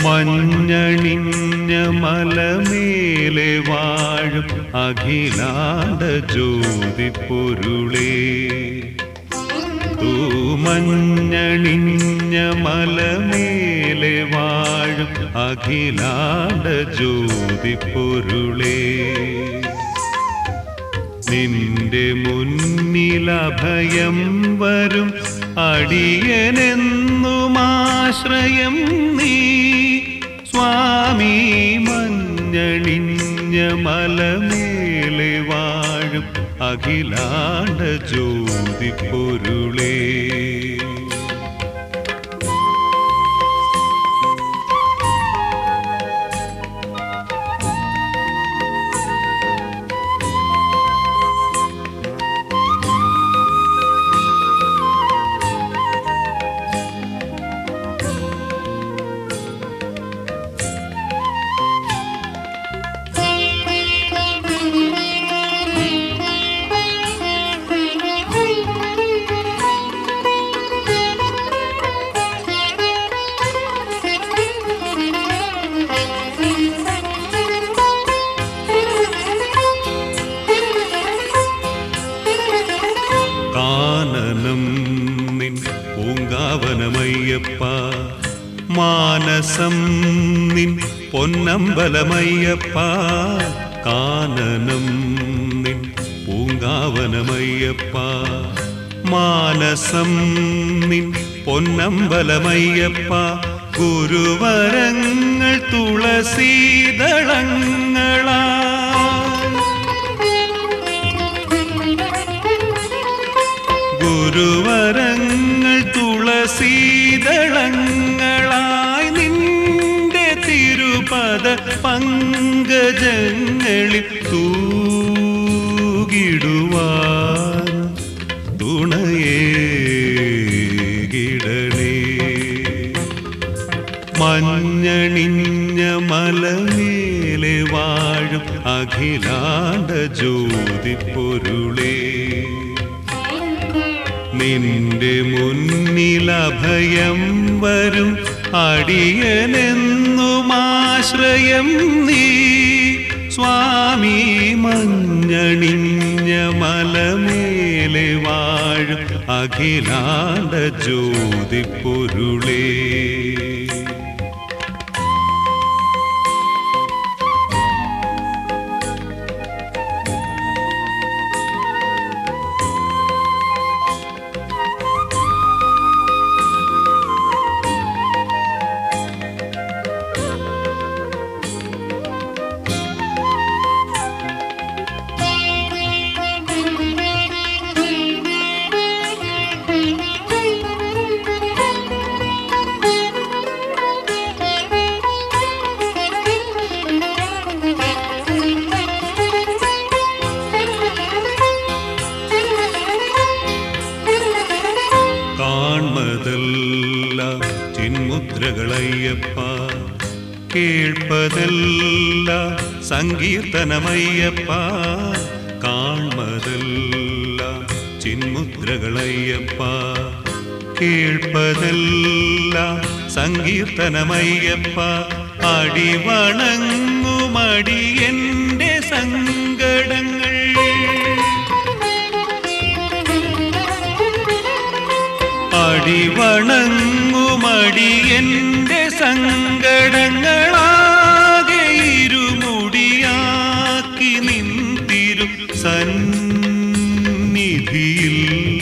മഞ്ഞണിഞ്ഞ മലമേലെ വാഴും അഖിലാണ്ട ജ്യോതി പൊരുളേ തൂമഞ്ഞണിഞ്ഞ മലമേലെ വാഴും അഖിലാണ്ട ജ്യോതി പൊരുളേ നിന്റെ മുന്നിലഭയം വരും അടിയനെന്നുമാശ്രയം നീ സ്വാമി മഞ്ഞണിഞ്ഞ മലമേലെ വാഴും അഖിലാണ്ട ജ്യോതി പൊരുളേ കാനനം നിൻ പൂങ്കാവനമയ്യപ്പ മാനസം നിൻ പൊന്നമ്പലമയ്യപ്പ കാനനം നിൻ പൂങ്കാവനമയ്യപ്പ മാനസം നിൻ പൊന്നമ്പലമയ്യപ്പ ഗുരുവരങ്ങൾ തുളസീതളങ്ങളാ ഗുരുവരങ്ങൾ തുളസീതളങ്ങളായി നിന്റെ തിരുപദ പങ്കജങ്ങളിൽ തൂകിടുവാൻ തുണയേ കിടണേ മഞ്ഞണിഞ്ഞ മലമേലെ വാഴും അഖിലാണ്ട ജ്യോതി പൊരുളേ നിന്റെ മുന്നിലഭയം വരും അടിയനെന്നുമാശ്രയം നീ സ്വാമി മഞ്ഞണിഞ്ഞ മലമേലെ വാഴും അഖിലാണ്ട ജ്യോതി പൊരുളേ കാൺമതല്ല ചിന്മുദ്രകളയ്യപ്പ കേൾപ്പതല്ല സങ്കീർത്തനമയ്യപ്പ കാൺമതല്ല ചിന്മുദ്രകളയ്യപ്പ കേൾപ്പതല്ല സങ്കീർത്തനമയ്യപ്പ അടിവണങ്ങുമടി എൻ്റെ സങ്കടങ്ങൾ അടിവണങ്ങുമടി എൻ്റെ സങ്കടങ്ങളാകെ ഇരുമുടിയാക്കി നിന്തിരും സന്നിധിയിൽ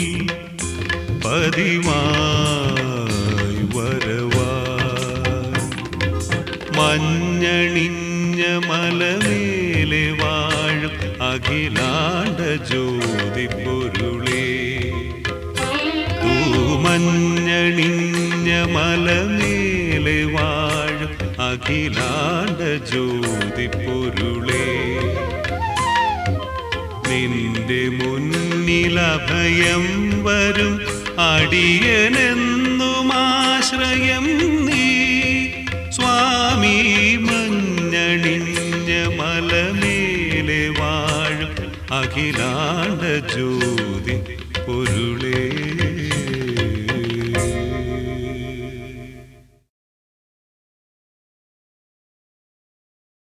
പതിവായി വരവായി മഞ്ഞണിഞ്ഞ മലമേലെ വാഴും അഖിലാണ്ട ജ്യോതി പൊരുളേ തൂമഞ്ഞണിഞ്ഞ മലമേലെ വാഴും അഖിലാണ്ട ജ്യോതി പൊരുളേ നിന്റെ മുന്നിലഭയം വരും അടിയനെന്നുമാശ്രയം നീ സ്വാമി മഞ്ഞണിഞ്ഞ മലമേലെ വാഴും അഖിലാണ്ട ജ്യോതി പൊരുളേ